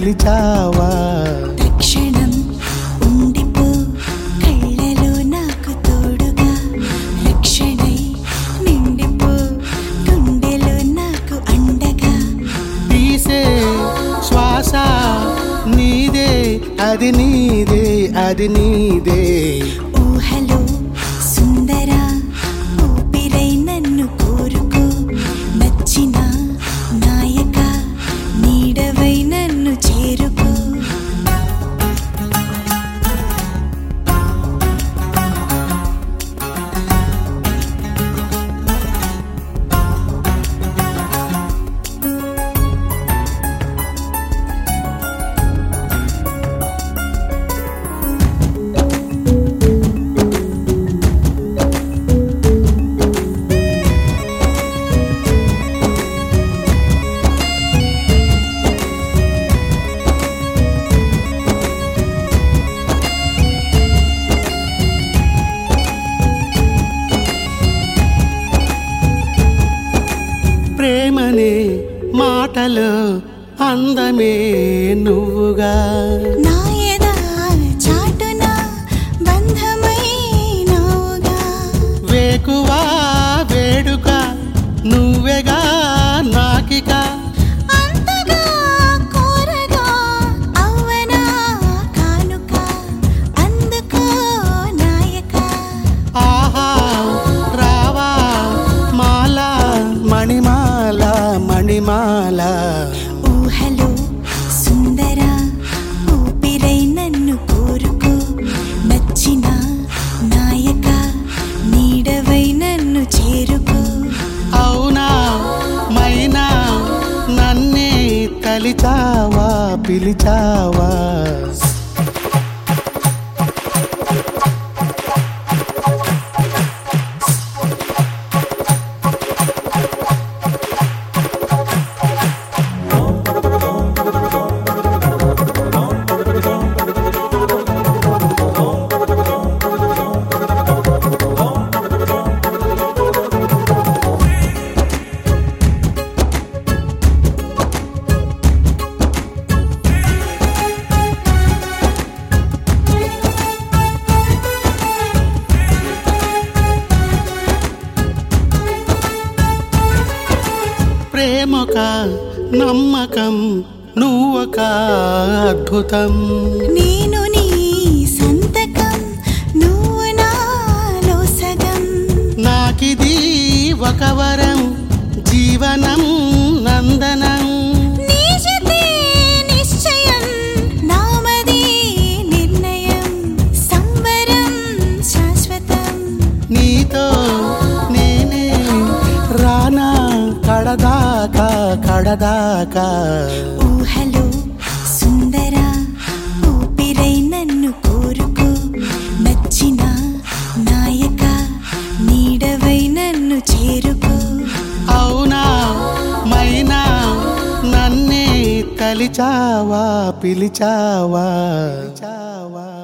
పిలిచావా తక్షణం ఉండిపో కళ్ళలో నాకు తోడుగా రక్షణై నిండిపో గుండెలో నాకు అండగా తీసే శ్వాస నీదే అది నీదే అది నీదే ఊహలో సుందర ఊపిరై నన్ను కోరుకో నచ్చిన నాయక నీడవై నన్ను చేరుకో ప్రేమనే మాటలు అందమే నువ్వుగా నాయద చాటున బంధమై నావుగా వేకువా వేడుక నువ్వెగా నాకిక అంతగా కోరగా అవ్వనా కానుక అందుకో నాయక ఆహా రావా మాల మణిమాల మణిమాల ఊహలో సుందర ఊపిరై నన్ను కోరుకో నచ్చిన నాయక నీడవై నన్ను చేరుకో అవునా మైనా నన్నే తలిచావా పిలిచావా ప్రేమొక నమ్మకం నువ్వొక అద్భుతం నేను నీ సంతకం నువ్వు నాలో సగం నాకిది ఒక వరం జీవనం నందనం నీ జతే నిశ్చయం నామది నిర్ణయం సంబరం శాశ్వతం నీతో నేనే రానా కడదాకా కడదాకా ఊహలో సుందర ఊపిరై నన్ను కోరుకో నచ్చిన నాయక నీడవై నన్ను చేరుకో అవునా మైనా నన్నే తలిచావా పిలిచావా పిలిచావా